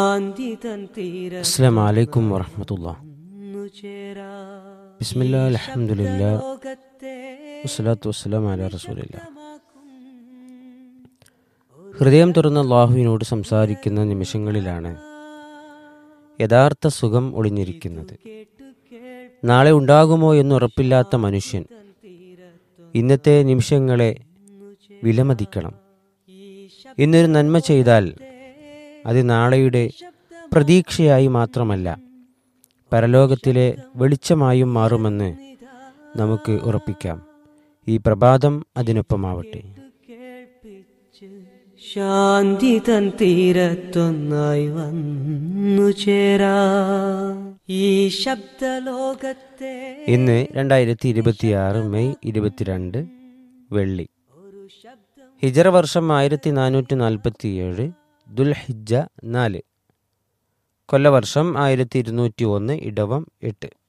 അസ്സാം വലൈക്കും വറഹമത്തുള്ള ബിസ്മില്ലാ അലഹമുല്ല വസ്സലാത്തു വസ്സലാം അല റസൂലില്ല ഹൃദയം തുറന്ന അള്ളാഹുവിനോട് സംസാരിക്കുന്ന നിമിഷങ്ങളിലാണ് യഥാർത്ഥ സുഖം ഒളിഞ്ഞിരിക്കുന്നത് നാളെ ഉണ്ടാകുമോ എന്ന് ഉറപ്പില്ലാത്ത മനുഷ്യൻ ഇന്നത്തെ നിമിഷങ്ങളെ വിലമതിക്കണം ഇന്നൊരു നന്മ ചെയ്താൽ അത് നാളെയുടെ പ്രതീക്ഷയായി മാത്രമല്ല പരലോകത്തിലെ വെളിച്ചമായും മാറുമെന്ന് നമുക്ക് ഉറപ്പിക്കാം ഈ പ്രഭാതം അതിനൊപ്പമാവട്ടെ ശാന്തി തൻ തീരത്തൊന്നായി വന്നു ചേരാ ഈ ശബ്ദലോകത്തെ ഇന്ന് രണ്ടായിരത്തി ഇരുപത്തിയാറ് മെയ് ഇരുപത്തിരണ്ട് വെള്ളി ഹിജറ വർഷം ആയിരത്തി നാനൂറ്റി നാൽപ്പത്തിയേഴ് ദുൽഹിജ നാല് കൊല്ലവർഷം ആയിരത്തി ഇരുന്നൂറ്റി ഒന്ന് ഇടവം എട്ട്